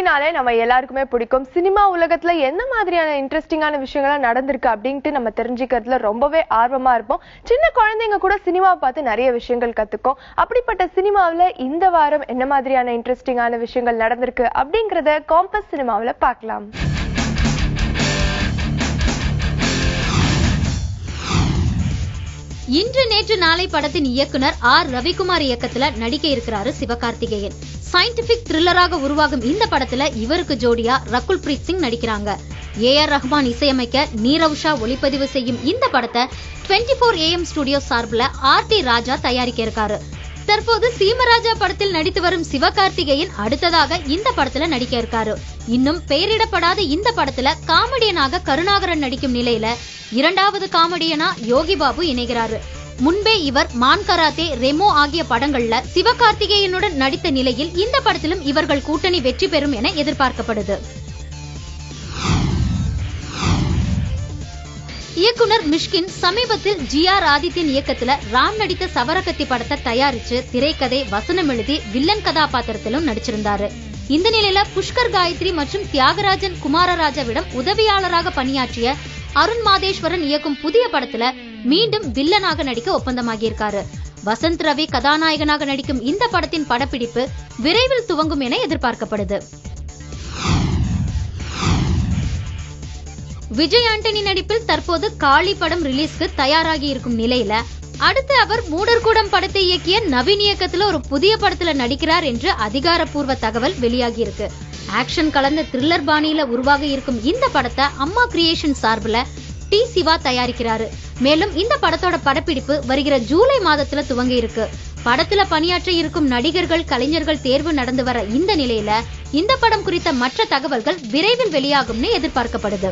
அப்படின்னாலே நம்ம எல்லாருக்குமே பிடிக்கும் சினிமா உலகத்துல என்ன மாதிரியான இன்ட்ரெஸ்டிங்கான விஷயங்கள்லாம் நடந்திருக்கு அப்படின்ட்டு நம்ம தெரிஞ்சுக்கிறதுல ரொம்பவே ஆர்வமா இருப்போம் சின்ன குழந்தைங்க கூட சினிமாவை பார்த்து நிறைய விஷயங்கள் கத்துக்கும் அப்படிப்பட்ட சினிமாவுல இந்த வாரம் என்ன மாதிரியான இன்ட்ரெஸ்டிங்கான விஷயங்கள் நடந்திருக்கு அப்படிங்கறத காம்பஸ் சினிமாவுல பார்க்கலாம் இன்று நேற்று நாளை படத்தின் இயக்குனர் ஆர் ரவிக்குமார் இயக்கத்துல நடிக்க இருக்கிறாரு சிவகார்த்திகேயன் சயின்டிபிக் த்ரில்லராக உருவாகும் இந்த படத்துல இவருக்கு ஜோடியா ரகுல் பிரீத் சிங் நடிக்கிறாங்க ஏ ஆர் ரஹ்மான் இசையமைக்க நீரவ் ஷா ஒளிப்பதிவு செய்யும் இந்த படத்தை 24 ஃபோர் ஏஎம் ஸ்டுடியோ சார்பில் ஆர் டி ராஜா தயாரிக்க இருக்காரு தற்போது சீமராஜா படத்தில் நடித்து வரும் சிவகார்த்திகேயன் அடுத்ததாக இந்த படத்துல நடிக்க இருக்காரு இன்னும் பெயரிடப்படாத இந்த படத்துல காமெடியனாக கருணாகரன் நடிக்கும் நிலையில இரண்டாவது காமெடியனா யோகி பாபு இணைகிறாரு முன்பே இவர் மான் கராத்தே ரெமோ ஆகிய படங்கள்ல சிவகார்த்திகேயனுடன் நடித்த நிலையில் இந்த படத்திலும் இவர்கள் கூட்டணி வெற்றி பெறும் என எதிர்பார்க்கப்படுது இயக்குனர் மிஷ்கின் சமீபத்தில் ஜி ஆர் ஆதித்யன் இயக்கத்துல ராம் நடித்த சவரகத்தி படத்தை தயாரிச்சு திரைக்கதை வசனம் எழுதி வில்லன் கதாபாத்திரத்திலும் நடிச்சிருந்தாரு இந்த நிலையில புஷ்கர் காயத்ரி மற்றும் தியாகராஜன் குமாரராஜாவிடம் உதவியாளராக பணியாற்றிய அருண் மாதேஸ்வரன் இயக்கும் புதிய படத்துல மீண்டும் வில்லனாக நடிக்க ஒப்பந்தமாகியிருக்காரு வசந்த் ரவி கதாநாயகனாக நடிக்கும் இந்த படத்தின் படப்பிடிப்பு விரைவில் துவங்கும் என எதிர்பார்க்கப்படுது விஜய் ஆண்டனி நடிப்பில் தற்போது காளி படம் ரிலீஸ்க்கு தயாராகி இருக்கும் நிலையில அடுத்து அவர் மூடர்கூடம் படத்தை இயக்கிய நவீன் இயக்கத்துல ஒரு புதிய படத்துல நடிக்கிறார் என்று அதிகாரப்பூர்வ தகவல் வெளியாகி இருக்கு ஆக்ஷன் கலந்த த்ரில்லர் பாணியில உருவாக இருக்கும் இந்த படத்தை அம்மா கிரியேஷன் சார்பில் டி சிவா தயாரிக்கிறாரு மேலும் இந்த படத்தோட படப்பிடிப்பு வருகிற ஜூலை மாதத்துல துவங்க இருக்கு படத்துல பணியாற்ற இருக்கும் நடிகர்கள் கலைஞர்கள் தேர்வு நடந்து வர இந்த நிலையில இந்த படம் குறித்த மற்ற தகவல்கள் விரைவில் வெளியாகும்னு எதிர்பார்க்கப்படுது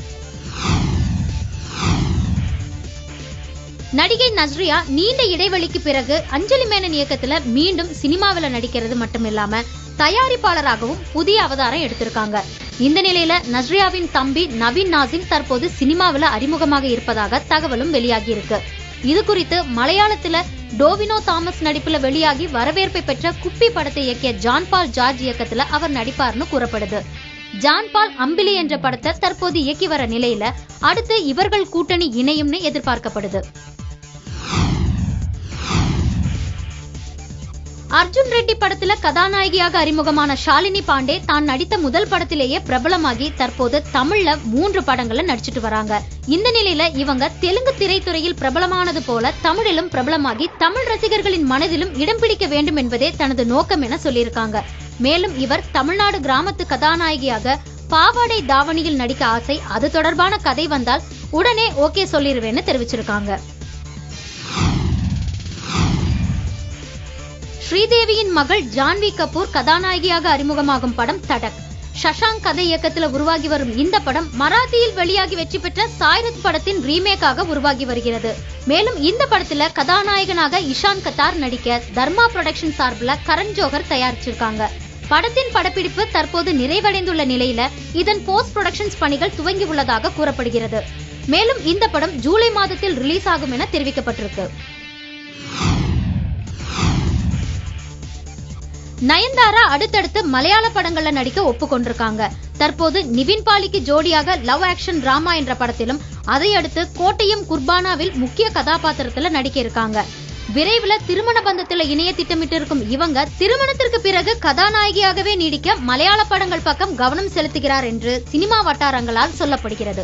நடிகை நஸ்ரியா நீண்ட இடைவெளிக்கு பிறகு அஞ்சலி மேனன் இயக்கத்துல மீண்டும் சினிமாவில் நடிக்கிறது மட்டுமில்லாம தயாரிப்பாளராகவும் புதிய அவதாரம் எடுத்திருக்காங்க இந்த நிலையில நஸ்ரியாவின் தம்பி நவீன் நாசிம் தற்போது சினிமாவில் அறிமுகமாக இருப்பதாக தகவலும் வெளியாகி இருக்கு இது குறித்து மலையாளத்துல டோவினோ தாமஸ் நடிப்புல வெளியாகி வரவேற்பை பெற்ற குப்பி படத்தை இயக்கிய ஜான் பால் ஜார்ஜ் இயக்கத்துல அவர் நடிப்பார்னு கூறப்படுது ஜான் பால் அம்பிலி என்ற படத்தை தற்போது இயக்கி வர நிலையில அடுத்து இவர்கள் கூட்டணி இணையும்னு எதிர்பார்க்கப்படுது அர்ஜுன் ரெட்டி படத்துல கதாநாயகியாக அறிமுகமான ஷாலினி பாண்டே தான் நடித்த முதல் படத்திலேயே பிரபலமாகி தற்போது தமிழ்ல மூன்று படங்கள்ல நடிச்சிட்டு வராங்க இந்த நிலையில இவங்க தெலுங்கு திரைத்துறையில் பிரபலமானது போல தமிழிலும் பிரபலமாகி தமிழ் ரசிகர்களின் மனதிலும் இடம் பிடிக்க வேண்டும் என்பதே தனது நோக்கம் என சொல்லியிருக்காங்க மேலும் இவர் தமிழ்நாடு கிராமத்து கதாநாயகியாக பாவாடை தாவணியில் நடிக்க ஆசை அது தொடர்பான கதை வந்தால் உடனே ஓகே சொல்லிருவேன்னு தெரிவிச்சிருக்காங்க ஸ்ரீதேவியின் மகள் ஜான்வி கபூர் கதாநாயகியாக அறிமுகமாகும் படம் தடக் சஷாங்க் கதை இயக்கத்தில் உருவாகி வரும் இந்த படம் மராத்தியில் வெளியாகி வெற்றி பெற்ற சாய்ரத் படத்தின் ரீமேக்காக உருவாகி வருகிறது மேலும் இந்த படத்துல கதாநாயகனாக இஷான் கத்தார் நடிக்க தர்மா புரொடக்ஷன் சார்பில் கரண் ஜோஹர் தயாரிச்சிருக்காங்க படத்தின் படப்பிடிப்பு தற்போது நிறைவடைந்துள்ள நிலையில இதன் போஸ்ட் புரொடக்ஷன்ஸ் பணிகள் துவங்கி உள்ளதாக கூறப்படுகிறது மேலும் இந்த படம் ஜூலை மாதத்தில் ரிலீஸ் ஆகும் என தெரிவிக்கப்பட்டிருக்கு நயன்தாரா அடுத்தடுத்து மலையாள படங்கள்ல நடிக்க ஒப்புக்கொண்டிருக்காங்க தற்போது நிவின் பாலிக்கு ஜோடியாக லவ் ஆக்ஷன் டிராமா என்ற படத்திலும் அதையடுத்து கோட்டயம் குர்பானாவில் முக்கிய கதாபாத்திரத்துல நடிக்க இருக்காங்க விரைவில் திருமண பந்தத்துல இணைய திட்டமிட்டு இருக்கும் இவங்க திருமணத்திற்கு பிறகு கதாநாயகியாகவே நீடிக்க மலையாள படங்கள் பக்கம் கவனம் செலுத்துகிறார் என்று சினிமா வட்டாரங்களால் சொல்லப்படுகிறது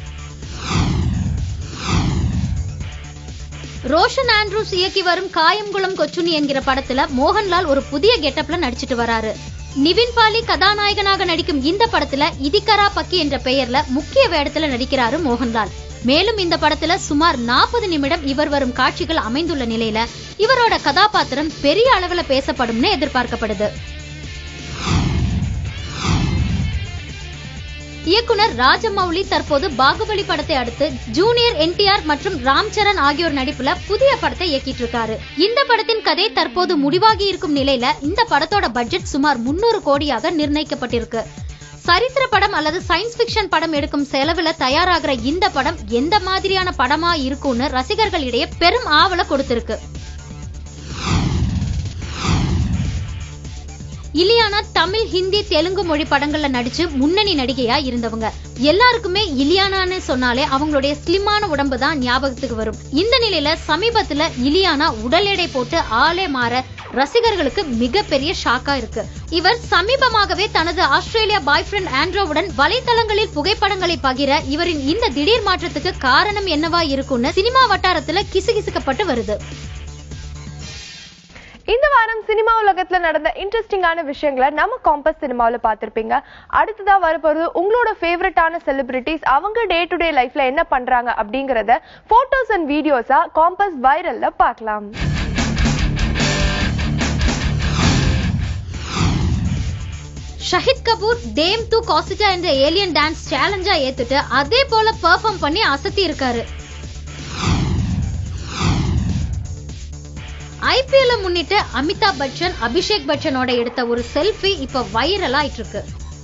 ரோஷன் ஆண்ட்ரூஸ் இயக்கி வரும் காயம்குளம் கொச்சுனி என்கிற படத்துல மோகன்லால் ஒரு புதிய கெட்டப்ல நடிச்சிட்டு வராரு நிவின் பாலி கதாநாயகனாக நடிக்கும் இந்த படத்துல இதிகரா பக்கி என்ற பெயர்ல முக்கிய வேடத்துல நடிக்கிறாரு மோகன்லால் மேலும் இந்த படத்துல சுமார் நாற்பது நிமிடம் இவர் வரும் காட்சிகள் அமைந்துள்ள நிலையில இவரோட கதாபாத்திரம் பெரிய அளவுல பேசப்படும்னு எதிர்பார்க்கப்படுது இயக்குனர் ராஜமௌலி தற்போது பாகுபலி படத்தை அடுத்து ஜூனியர் என்டிஆர் மற்றும் ராம் சரண் ஆகியோர் நடிப்புல புதிய படத்தை இயக்கிட்டு இருக்காரு இந்த படத்தின் கதை தற்போது முடிவாகி இருக்கும் நிலையில இந்த படத்தோட பட்ஜெட் சுமார் முன்னூறு கோடியாக நிர்ணயிக்கப்பட்டிருக்கு சரித்திர படம் அல்லது சயின்ஸ் பிக்ஷன் படம் எடுக்கும் செலவுல தயாராகிற இந்த படம் எந்த மாதிரியான படமா இருக்கும்னு ரசிகர்களிடையே பெரும் ஆவலை கொடுத்திருக்கு இலியானா தமிழ் ஹிந்தி தெலுங்கு மொழி படங்கள்ல நடிச்சு முன்னணி நடிகையா இருந்தவங்க எல்லாருக்குமே இலியானான்னு சொன்னாலே அவங்களுடைய ஸ்லிம்மான உடம்பு தான் ஞாபகத்துக்கு வரும் இந்த நிலையில சமீபத்துல இலியானா உடல் எடை போட்டு ஆளே மாற ரசிகர்களுக்கு மிகப்பெரிய ஷாக்கா இருக்கு இவர் சமீபமாகவே தனது ஆஸ்திரேலியா பாய் ஃப்ரெண்ட் ஆண்ட்ரோவுடன் வலைத்தளங்களில் புகைப்படங்களை பகிர இவரின் இந்த திடீர் மாற்றத்துக்கு காரணம் என்னவா இருக்கும்னு சினிமா வட்டாரத்துல கிசுகிசுக்கப்பட்டு வருது இந்த வாரம் சினிமா உலகத்துல நடந்த இன்ட்ரெஸ்டிங்கான விஷயங்களை நம்ம காம்பஸ் சினிமாவுல பார்த்திருப்பீங்க அடுத்ததா வரப்போறது உங்களோட ஃபேவரட்டான செலிபிரிட்டிஸ் அவங்க டே டு டே லைஃப்ல என்ன பண்றாங்க அப்படிங்கறத போட்டோஸ் அண்ட் வீடியோஸா காம்பஸ் வைரல்ல பார்க்கலாம் ஷஹித் கபூர் டேம் டு காசிட்டா என்ற ஏலியன் டான்ஸ் சேலஞ்சா ஏத்துட்டு அதே போல பெர்ஃபார்ம் பண்ணி அசத்தி இருக்காரு ஐபிஎல்ல முன்னிட்டு அமிதாப் பச்சன் அபிஷேக் பச்சனோட எடுத்த ஒரு செல்ஃபி இப்ப வைரல் ஆயிட்டு இருக்கு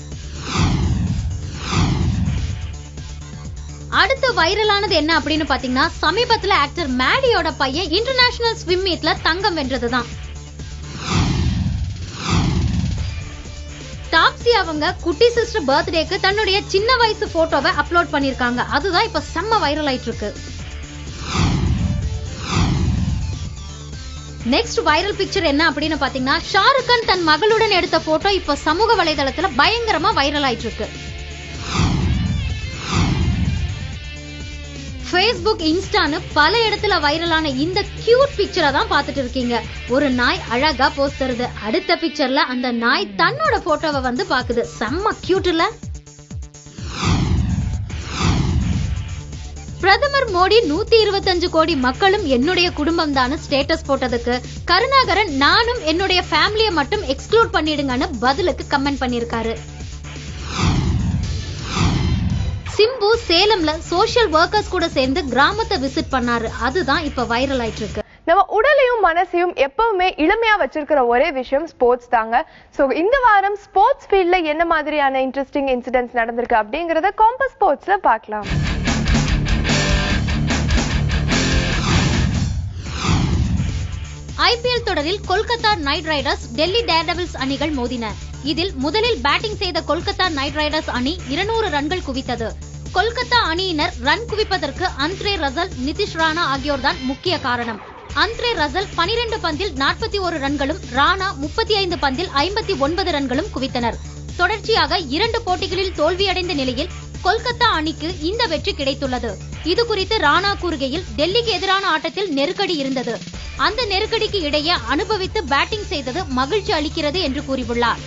அடுத்து வைரலானது என்ன அப்படின்னு பாத்தீங்கன்னா சமீபத்துல ஆக்டர் மேடியோட பையன் இன்டர்நேஷனல் ஸ்விம் மீட்ல தங்கம் வென்றதுதான் டாப்ஸி அவங்க குட்டி சிஸ்டர் பர்த்டேக்கு தன்னுடைய சின்ன வயசு போட்டோவை அப்லோட் பண்ணிருக்காங்க அதுதான் இப்ப செம்ம வைரல் ஆயிட்டு இருக்கு நெக்ஸ்ட் வைரல் பிக்சர் என்ன அப்படின்னு பாத்தீங்கன்னா ஷாருக் கான் தன் மகளுடன் எடுத்த போட்டோ இப்ப சமூக வலைதளத்துல பயங்கரமா வைரல் ஆயிட்டு இருக்கு ஃபேஸ்புக் இன்ஸ்டான்னு பல இடத்துல வைரலான இந்த கியூட் பிக்சரை தான் பார்த்துட்டு இருக்கீங்க ஒரு நாய் அழகா போஸ்ட் தருது அடுத்த பிக்சர்ல அந்த நாய் தன்னோட போட்டோவை வந்து பாக்குது செம்ம கியூட் இல்ல பிரதமர் மோடி நூத்தி இருபத்தஞ்சு கோடி மக்களும் என்னுடைய குடும்பம் தான் ஸ்டேட்டஸ் போட்டதுக்கு கருணாகரன் நானும் என்னுடைய ஃபேமிலியை மட்டும் எக்ஸ்க்ளூட் பண்ணிடுங்கன்னு பதிலுக்கு கமெண்ட் பண்ணிருக்காரு சிம்பு சேலம்ல சோஷியல் ஒர்க்கர்ஸ் கூட சேர்ந்து கிராமத்தை விசிட் பண்ணாரு அதுதான் இப்ப வைரல் ஆயிட்டு இருக்கு நம்ம உடலையும் மனசையும் எப்பவுமே இளமையா வச்சிருக்கிற ஒரே விஷயம் ஸ்போர்ட்ஸ் தாங்க சோ இந்த வாரம் ஸ்போர்ட்ஸ் ஃபீல்ட்ல என்ன மாதிரியான இன்ட்ரெஸ்டிங் இன்சிடென்ட்ஸ் நடந்திருக்கு அப்படிங்கறத காம்பஸ் ஸ்போர்ட்ஸ்ல பார்க்கலாம் ஐபிஎல் தொடரில் Kolkata Knight Riders Delhi Daredevils அணிகள் மோதின இதில் முதலில் பேட்டிங் செய்த கொல்கத்தா நைட் ரைடர்ஸ் அணி இருநூறு ரன்கள் குவித்தது கொல்கத்தா அணியினர் ரன் குவிப்பதற்கு அந்த்ரே ரசல் நிதிஷ் ராணா ஆகியோர்தான் முக்கிய காரணம் அந்த்ரே ரசல் 12 பந்தில் 41 ஒரு ரன்களும் ராணா 35 பந்தில் 59 ஒன்பது ரன்களும் குவித்தனர் தொடர்ச்சியாக இரண்டு போட்டிகளில் தோல்வியடைந்த நிலையில் கொல்கத்தா அணிக்கு இந்த வெற்றி கிடைத்துள்ளது இது குறித்து ராணா கூறுகையில் டெல்லிக்கு எதிரான ஆட்டத்தில் நெருக்கடி இருந்தது அந்த நெருக்கடிக்கு இடையே அனுபவித்து பேட்டிங் செய்தது மகிழ்ச்சி அளிக்கிறது என்று கூறியுள்ளார்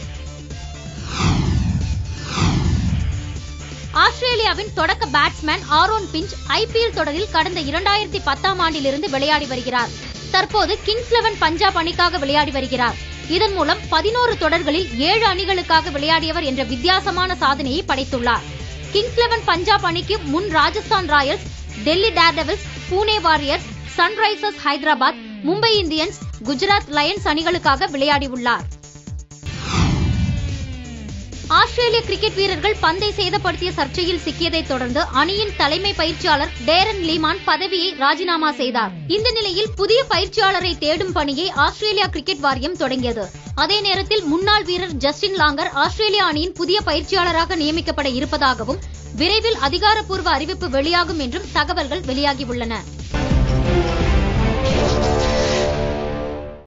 ஆஸ்திரேலியாவின் தொடக்க பேட்ஸ்மேன் ஆரோன் பிஞ்ச் ஐபிஎல் தொடரில் கடந்த இரண்டாயிரத்தி பத்தாம் ஆண்டிலிருந்து விளையாடி வருகிறார் தற்போது கிங்ஸ் லெவன் பஞ்சாப் அணிக்காக விளையாடி வருகிறார் இதன் மூலம் பதினோரு தொடர்களில் ஏழு அணிகளுக்காக விளையாடியவர் என்ற வித்தியாசமான சாதனையை படைத்துள்ளார் கிங்ஸ் லெவன் பஞ்சாப் அணிக்கு முன் Rajasthan Royals Delhi Daredevils Pune Warriors Sunrisers Hyderabad Mumbai Indians Gujarat Lions அணிகளுக்காக விளையாடியுள்ளார் ஆஸ்திரேலிய கிரிக்கெட் வீரர்கள் பந்தை சேதப்படுத்திய சர்ச்சையில் சிக்கியதைத் தொடர்ந்து அணியின் தலைமை பயிற்சியாளர் டேரன் லீமான் பதவியை ராஜினாமா செய்தார் இந்த நிலையில் புதிய பயிற்சியாளரை தேடும் பணியை ஆஸ்திரேலியா கிரிக்கெட் வாரியம் தொடங்கியது அதே நேரத்தில் முன்னாள் வீரர் ஜஸ்டின் லாங்கர் ஆஸ்திரேலியா அணியின் புதிய பயிற்சியாளராக நியமிக்கப்பட இருப்பதாகவும் விரைவில் அதிகாரப்பூர்வ அறிவிப்பு வெளியாகும் என்றும் தகவல்கள் வெளியாகியுள்ளன